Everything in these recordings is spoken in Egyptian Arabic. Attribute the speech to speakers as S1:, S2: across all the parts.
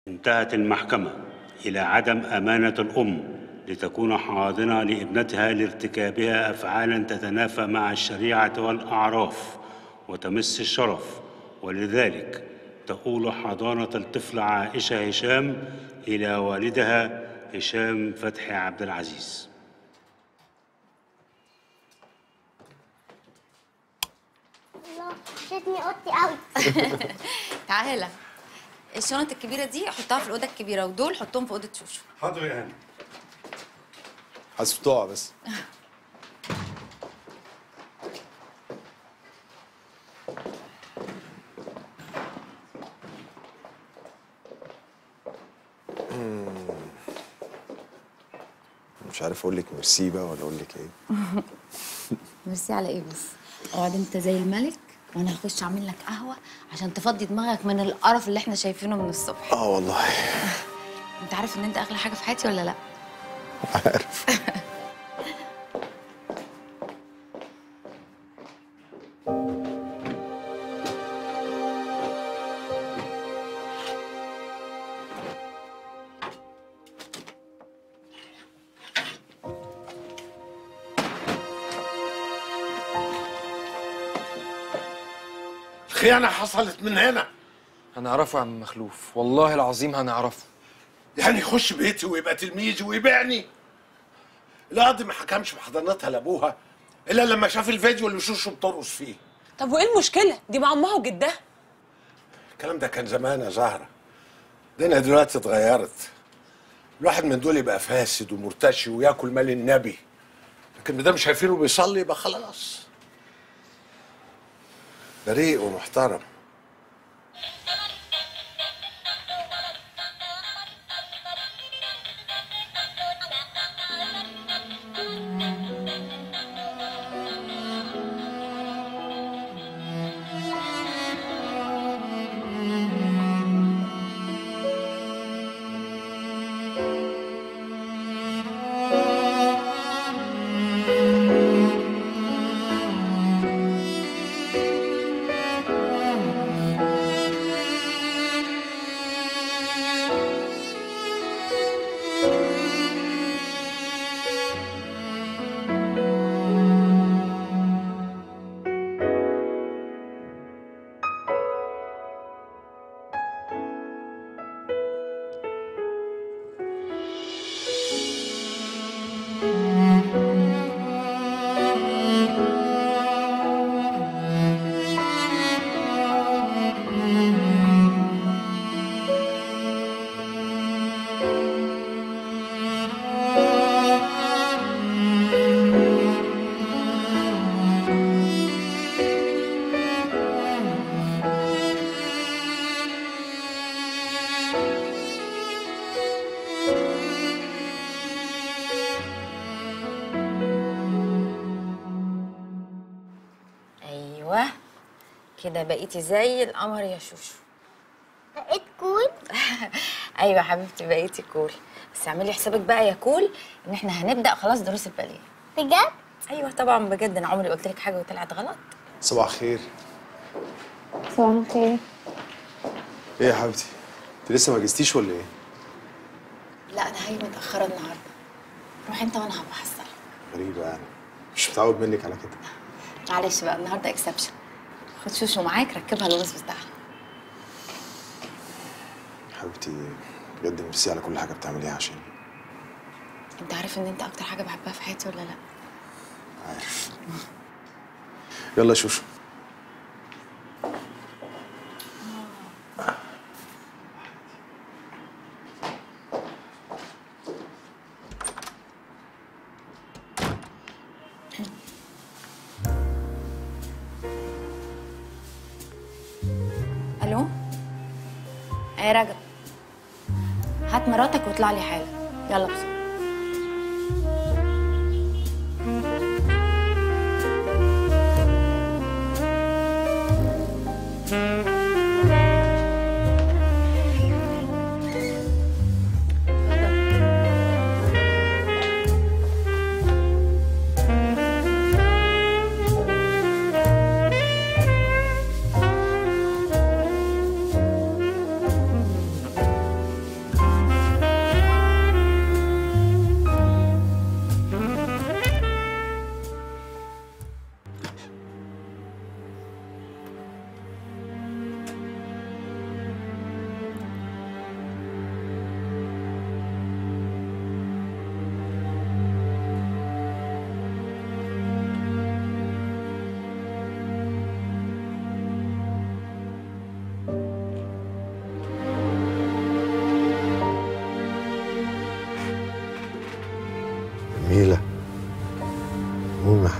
S1: انتهت المحكمة إلى عدم أمانة الأم لتكون حاضنة لابنتها لارتكابها أفعالا تتنافى مع الشريعة والأعراف وتمس الشرف ولذلك تؤول حضانة الطفل عائشة هشام إلى والدها هشام فتحي عبد العزيز
S2: الله شدني اوضتي قوي
S3: تعالى الشنط الكبيره دي حطها في الاوضه الكبيره ودول حطهم في اوضه شوشو
S4: حاضر يا هاني
S5: حاسب تقع بس مش عارف اقول لك ميرسي بقى ولا اقول لك ايه
S3: ميرسي على ايه بس اقعد انت زي الملك وانا هخش اعمل لك قهوه عشان تفضي دماغك من القرف اللي احنا شايفينه من الصبح
S5: اه والله
S3: انت عارف ان انت اغلى حاجه في حياتي ولا لا
S5: عارف
S4: الخيانة حصلت من هنا
S6: هنعرفه يا عم مخلوف والله العظيم هنعرفه
S4: يعني يخش بيتي ويبقى تلميذي ويبيعني القاضي ما حكمش بحضانتها لابوها الا لما شاف الفيديو اللي شوشو بترقص فيه
S7: طب وايه المشكله دي مع امها وجدها
S4: الكلام ده كان زمان يا زهرة الدنيا دلوقتي اتغيرت الواحد من دول يبقى فاسد ومرتشي وياكل مال النبي لكن ما دام شايفينه بيصلي يبقى خلاص بريء ومحترم
S3: ايوه كده بقيتي زي القمر يا شوشو
S2: بقيت كول
S3: ايوه يا حبيبتي بقيتي كول بس اعملي حسابك بقى يا كول ان احنا هنبدا خلاص دروس الباليه
S2: بجد
S3: ايوه طبعا بجد انا عمري قلت لك حاجه وطلعت غلط
S5: صباح الخير
S2: صباح الخير
S5: ايه يا حبيبتي انت لسه ما جستيش ولا ايه
S3: لا انا هاجي متاخره النهارده روح انت وانا هبقى احصلك
S5: غريبه يعني مش متعود منك على كده
S3: معلش بقى النهارده اكسبشن خد شوشو معاك ركبها الوظف بتاعها
S5: حبيبتي بجد ميرسي على كل حاجه بتعمليها عشان
S3: انت عارف ان انت اكتر حاجه بحبها في حياتي ولا لا
S5: عارف يلا يا شوشو
S3: الو ايه رجب هات مراتك واطلع لي حالا يلا بسرعه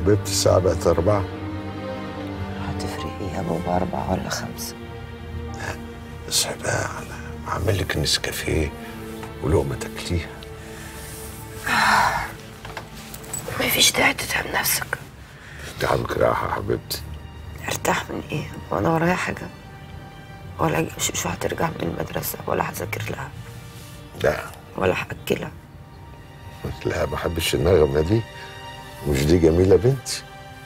S4: حبيبتي الساعة بقت أربعة
S8: هتفرق ايه يا بابا أربعة ولا خمسة
S4: اصحي بقى على أعمل لك نسكافيه ولقمة تاكليها
S8: مفيش داعي تتعب نفسك
S4: تعبك راحة يا حبيبتي
S8: ارتاح من ايه وانا ورايا حاجة ولا شو هترجع من المدرسة ولا هذاكر لها
S4: لا
S8: ولا هأكلها
S4: لا ما بحبش النغمة دي مش دي جميلة بنتي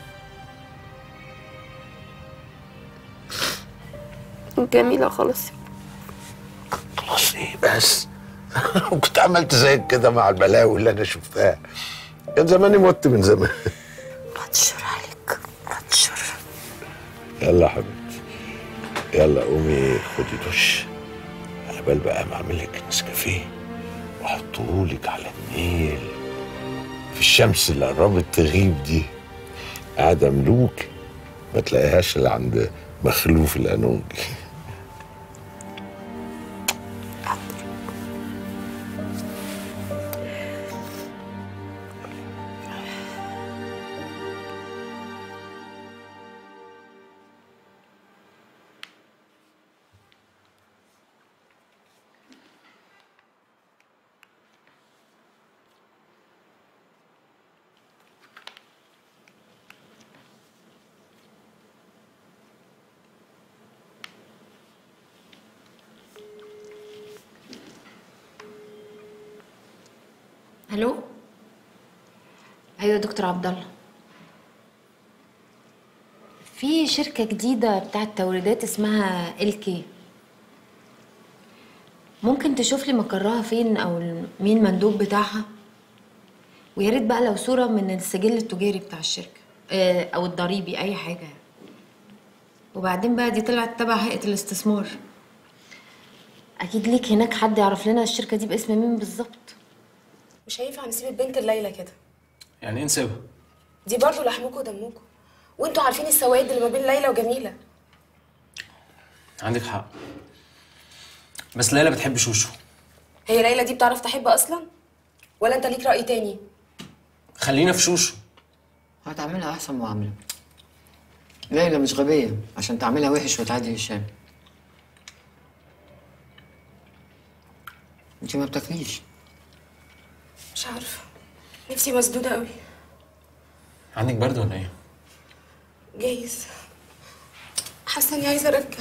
S8: جميلة خلاص
S4: خلاص ايه بس كنت عملت زيك كده مع البلاوي اللي انا شفتها كان زماني مت من زمان
S8: بعد الشر عليك بعد الشر
S4: يلا يا حبيبتي يلا قومي خدي دش على بال بقى ما اعمل لك نسكافيه واحطهولك على النيل في الشمس اللي قربت تغيب دي قاعده ملوك ما تلاقيهاش اللي عند مخلوف القانونجي
S3: الو ايوه دكتور عبد الله في شركه جديده بتاعه توريدات اسمها الكي ممكن تشوف لي مقرها فين او مين مندوب بتاعها ويا ريت بقى لو صوره من السجل التجاري بتاع الشركه آه، او الضريبي اي حاجه وبعدين بقى دي طلعت تبع هيئه الاستثمار اكيد ليك هناك حد يعرف لنا الشركه دي باسم مين بالظبط
S9: مش هينفع نسيب البنت الليلة كده
S6: يعني ايه نسيبها
S9: دي برضه لحمكم ودمكم وانتوا عارفين السواد اللي ما بين ليلى وجميلة
S6: عندك حق بس ليلى بتحب شوشو
S9: هي ليلى دي بتعرف تحب اصلا ولا انت ليك رأي تاني
S6: خلينا في شوشو
S10: هتعملها احسن معامله ليلى مش غبيه عشان تعملها وحش وتعدي هشام انت ما بتاكليش
S9: مش عارفة نفسي مسدودة قوي
S6: عندك برد ولا ايه
S9: جايز حاسة اني عايزة ارجع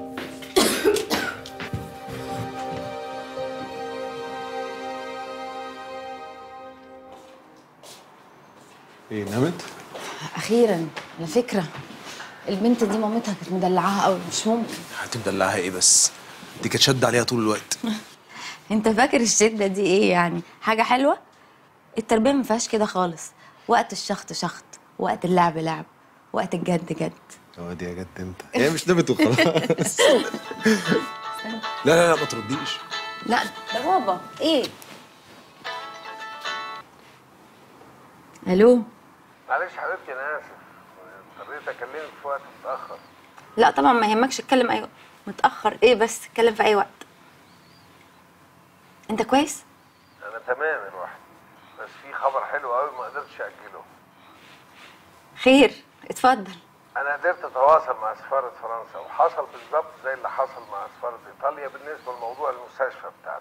S5: ايه نامت؟
S3: اخيرا على فكره البنت دي مامتها كانت مدلعاها قوي مش ممكن
S5: هتمدلعها ايه بس؟ دي كانت شد عليها طول الوقت
S3: انت فاكر الشده دي ايه يعني حاجه حلوه التربيه ما فيهاش كده خالص وقت الشخط شخط وقت اللعب لعب وقت الجد جد
S5: اه دي يا جد انت هي مش نامت وخلاص لا لا لا ما ترديش
S3: لا ده بابا ايه الو
S4: معلش حبيبتي انا اسف اضطريت اكلمك في وقت متاخر
S3: لا طبعا ما يهمكش اتكلم اي وقت متاخر ايه بس اتكلم في اي وقت انت كويس
S4: انا تمام يا روحي بس في خبر حلو قوي ما قدرتش اجله
S3: خير اتفضل
S4: انا قدرت اتواصل مع سفاره فرنسا وحصل بالظبط زي اللي حصل مع سفاره ايطاليا بالنسبه لموضوع المستشفى بتاعتي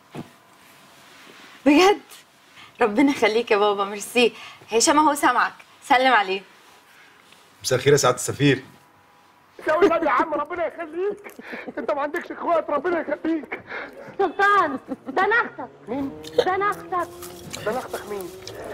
S3: بجد ربنا يخليك يا بابا ميرسي هشام اهو سامعك سلم عليه
S5: مساء الخير يا سعاده السفير
S4: شاوي النبي يا عم ربنا يخليك انت ما عندكش اخوات ربنا يخليك
S2: سلطان ده انا اختك مين؟ ده انا اختك
S4: ده انا اختك مين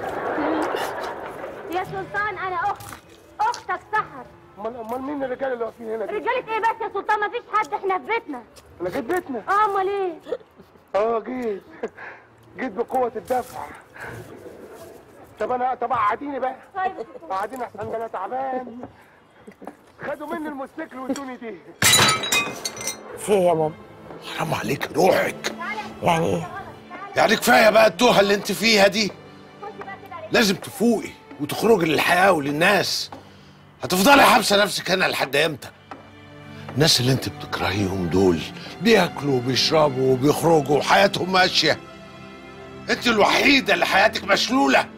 S2: يا سلطان انا اختك اختك سحر
S4: امال امال مين الرجاله اللي واقفين هنا دي
S2: رجالة ايه بس يا سلطان مفيش حد احنا في بيتنا
S4: انا جيت بيتنا
S2: اه امال ايه
S4: اه جيت جيت بقوه الدفع طب انا طب قعديني بقى
S2: طيب
S4: قعديني احسن ده انا تعبان خدوا مني الموتوسيكل وادوني دي
S8: في ايه يا بابا
S4: حرام عليك روحك
S8: يعني ايه
S4: يعني كفايه بقى التوهه اللي انت فيها دي لازم تفوقي وتخرجي للحياه وللناس هتفضلي حابسه نفسك هنا لحد امتى الناس اللي انت بتكرهيهم دول بياكلوا وبيشربوا وبيخرجوا وحياتهم ماشيه انت الوحيده اللي حياتك مشلوله